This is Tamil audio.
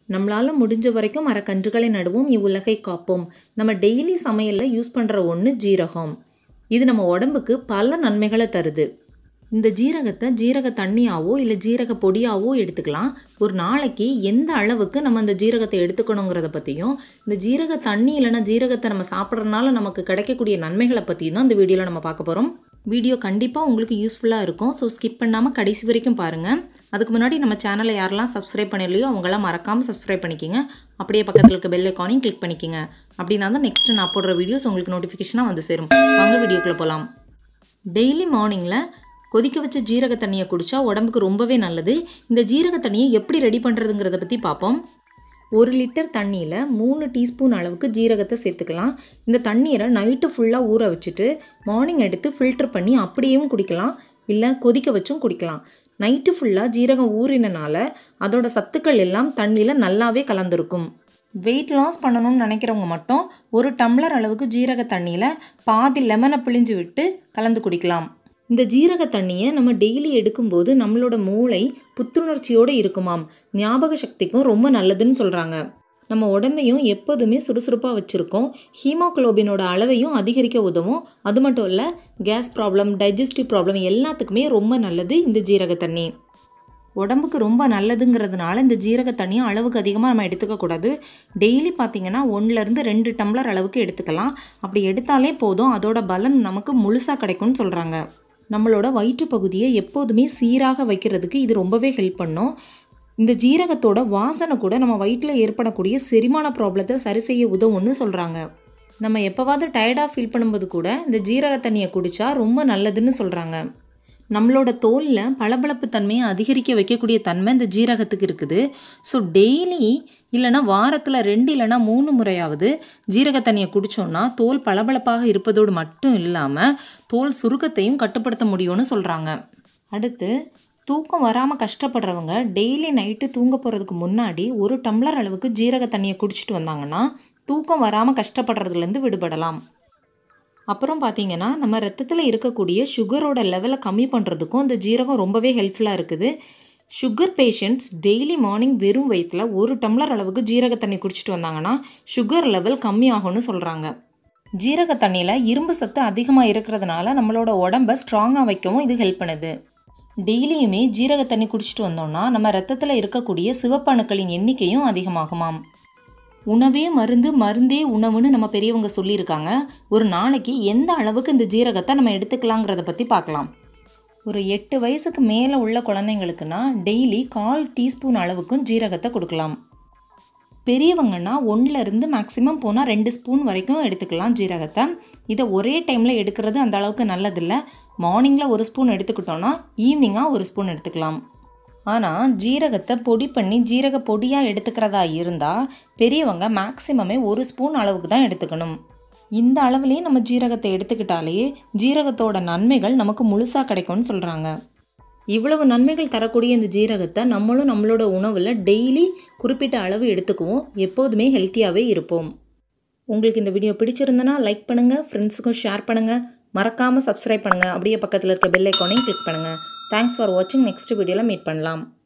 நம்மளால் முடிஞ்ச வரைக்கும் மரக்கன்றுகளை நடுவோம் இவ்வுலகை காப்போம் நம்ம டெய்லி சமையலில் யூஸ் பண்ணுற ஒன்று ஜீரகம் இது நம்ம உடம்புக்கு பல நன்மைகளை தருது இந்த ஜீரகத்தை ஜீரக தண்ணியாவோ இல்லை ஜீரக பொடியாவோ எடுத்துக்கலாம் ஒரு நாளைக்கு எந்த அளவுக்கு நம்ம அந்த ஜீரகத்தை எடுத்துக்கணுங்கிறத பற்றியும் இந்த ஜீரக தண்ணி இல்லைன்னா ஜீரகத்தை நம்ம சாப்பிட்றதுனால நமக்கு கிடைக்கக்கூடிய நன்மைகளை பற்றியும் தான் இந்த வீடியோவில் நம்ம பார்க்க போகிறோம் வீடியோ கண்டிப்பாக உங்களுக்கு யூஸ்ஃபுல்லாக இருக்கும் ஸோ ஸ்கிப் பண்ணாமல் கடைசி வரைக்கும் பாருங்கள் அதுக்கு முன்னாடி நம்ம சேனலை யாரெல்லாம் சப்ஸ்கிரைப் பண்ணலையோ அவங்களாம் மறக்காமல் சப்ஸ்கிரைப் பண்ணிக்கிங்க அப்படியே பக்கத்தில் இருக்க பெல் ஐக்கானையும் கிளிக் பண்ணிக்கிங்க அப்படின்னா தான் நெக்ஸ்ட் நான் போடுற வீடியோஸ் உங்களுக்கு நோட்டிஃபிகேஷனாக வந்து சேரும் வாங்க வீடியோக்குள்ளே போகலாம் டெய்லி மார்னிங்கில் கொதிக்க வச்ச ஜீரக தண்ணியை குடித்தா உடம்புக்கு ரொம்பவே நல்லது இந்த ஜீரக தண்ணியை எப்படி ரெடி பண்ணுறதுங்கிறத பற்றி பார்ப்போம் ஒரு லிட்டர் தண்ணியில் மூணு டீஸ்பூன் அளவுக்கு ஜீரகத்தை சேர்த்துக்கலாம் இந்த தண்ணீரை நைட்டு ஃபுல்லாக ஊற வச்சுட்டு மார்னிங் எடுத்து ஃபில்டர் பண்ணி அப்படியேவும் குடிக்கலாம் இல்லை கொதிக்க வச்சும் குடிக்கலாம் நைட்டு ஃபுல்லாக ஜீரகம் ஊறினனால அதோட சத்துக்கள் எல்லாம் தண்ணியில் நல்லாவே கலந்துருக்கும் வெயிட் லாஸ் பண்ணணும்னு நினைக்கிறவங்க மட்டும் ஒரு டம்ளர் அளவுக்கு ஜீரக தண்ணியில் பாதி லெமனை பிழிஞ்சு விட்டு கலந்து குடிக்கலாம் இந்த ஜீரக தண்ணியை நம்ம டெய்லி எடுக்கும்போது நம்மளோட மூளை புத்துணர்ச்சியோடு இருக்குமாம் ஞாபக சக்திக்கும் ரொம்ப நல்லதுன்னு சொல்கிறாங்க நம்ம உடம்பையும் எப்போதுமே சுறுசுறுப்பாக வச்சுருக்கோம் ஹீமோக்ளோபினோட அளவையும் அதிகரிக்க உதவும் அது மட்டும் இல்லை கேஸ் ப்ராப்ளம் டைஜஸ்டிவ் ப்ராப்ளம் எல்லாத்துக்குமே ரொம்ப நல்லது இந்த ஜீரக தண்ணி உடம்புக்கு ரொம்ப நல்லதுங்கிறதுனால இந்த ஜீரக தண்ணியை அளவுக்கு அதிகமாக நம்ம எடுத்துக்கக்கூடாது டெய்லி பார்த்திங்கன்னா ஒன்றுலேருந்து ரெண்டு டம்ளர் அளவுக்கு எடுத்துக்கலாம் அப்படி எடுத்தாலே போதும் அதோட பலன் நமக்கு முழுசாக கிடைக்கும்னு சொல்கிறாங்க நம்மளோட வயிற்று பகுதியை எப்போதுமே சீராக வைக்கிறதுக்கு இது ரொம்பவே ஹெல்ப் பண்ணும் இந்த ஜீரகத்தோட வாசனை கூட நம்ம வயிற்றில் ஏற்படக்கூடிய செரிமான ப்ராப்ளத்தை சரி செய்ய உதவும்னு சொல்கிறாங்க நம்ம எப்போவாவது டயர்டாக ஃபீல் பண்ணும்போது கூட இந்த ஜீரக தண்ணியை குடித்தா ரொம்ப நல்லதுன்னு சொல்கிறாங்க நம்மளோட தோலில் பளபளப்பு தன்மையை அதிகரிக்க வைக்கக்கூடிய தன்மை இந்த ஜீரகத்துக்கு இருக்குது ஸோ டெய்லி இல்லைனா வாரத்தில் ரெண்டு இல்லைனா மூணு முறையாவது ஜீரக தண்ணியை குடித்தோன்னா தோல் பளபளப்பாக இருப்பதோடு மட்டும் இல்லாமல் தோல் சுருக்கத்தையும் கட்டுப்படுத்த முடியும்னு சொல்கிறாங்க அடுத்து தூக்கம் வராமல் கஷ்டப்படுறவங்க டெய்லி நைட்டு தூங்க போகிறதுக்கு முன்னாடி ஒரு டம்ளர் அளவுக்கு ஜீரக தண்ணியை குடிச்சிட்டு வந்தாங்கன்னா தூக்கம் வராமல் கஷ்டப்படுறதுலேருந்து விடுபடலாம் அப்புறம் பார்த்தீங்கன்னா நம்ம ரத்தத்தில் இருக்கக்கூடிய சுகரோட லெவலை கம்மி பண்ணுறதுக்கும் இந்த ஜீரகம் ரொம்பவே ஹெல்ப்ஃபுல்லாக இருக்குது சுகர் பேஷண்ட்ஸ் டெய்லி மார்னிங் வெறும் வயிற்றில் ஒரு டம்ளர் அளவுக்கு ஜீரக தண்ணி குடிச்சிட்டு வந்தாங்கன்னா சுகர் லெவல் கம்மியாகும்னு சொல்கிறாங்க ஜீரக தண்ணியில் இரும்பு சத்து அதிகமாக இருக்கிறதுனால நம்மளோட உடம்பை ஸ்ட்ராங்காக வைக்கவும் இது ஹெல்ப் பண்ணுது டெய்லியுமே ஜீரக தண்ணி குடிச்சிட்டு வந்தோம்னா நம்ம ரத்தத்தில் இருக்கக்கூடிய சிவப்பணுக்களின் எண்ணிக்கையும் அதிகமாகுமாம் உணவே மருந்து மருந்தே உணவுன்னு நம்ம பெரியவங்க சொல்லியிருக்காங்க ஒரு நாளைக்கு எந்த அளவுக்கு இந்த ஜீரகத்தை நம்ம எடுத்துக்கலாங்கிறத பற்றி பார்க்கலாம் ஒரு எட்டு வயசுக்கு மேலே உள்ள குழந்தைங்களுக்குன்னா டெய்லி கால் டீஸ்பூன் அளவுக்கும் ஜீரகத்தை கொடுக்கலாம் பெரியவங்கன்னா ஒன்றுலேருந்து மேக்ஸிமம் போனால் ரெண்டு ஸ்பூன் வரைக்கும் எடுத்துக்கலாம் ஜீரகத்தை இதை ஒரே டைமில் எடுக்கிறது அந்த அளவுக்கு நல்லதில்லை மார்னிங்கில் ஒரு ஸ்பூன் எடுத்துக்கிட்டோன்னா ஈவினிங்காக ஒரு ஸ்பூன் எடுத்துக்கலாம் ஆனால் ஜீரகத்தை பொடி பண்ணி ஜீரக பொடியாக எடுத்துக்கிறதா இருந்தால் பெரியவங்க மேக்ஸிமமே ஒரு ஸ்பூன் அளவுக்கு தான் எடுத்துக்கணும் இந்த அளவுலேயே நம்ம ஜீரகத்தை எடுத்துக்கிட்டாலே ஜீரகத்தோட நன்மைகள் நமக்கு முழுசாக கிடைக்கும்னு சொல்கிறாங்க இவ்வளவு நன்மைகள் தரக்கூடிய இந்த ஜீரகத்தை நம்மளும் நம்மளோட உணவில் டெய்லி குறிப்பிட்ட அளவு எடுத்துக்குவோம் எப்போதுமே ஹெல்த்தியாகவே இருப்போம் உங்களுக்கு இந்த வீடியோ பிடிச்சிருந்தனா லைக் பண்ணுங்கள் ஃப்ரெண்ட்ஸுக்கும் ஷேர் பண்ணுங்கள் மறக்காமல் சப்ஸ்கிரைப் பண்ணுங்கள் அப்படியே பக்கத்தில் இருக்க பெல் ஐக்கானையும் கிளிக் பண்ணுங்கள் தேங்க்ஸ் ஃபார் வாட்சிங் நெக்ஸ்ட் வீடியோவில் மீட் பண்ணலாம்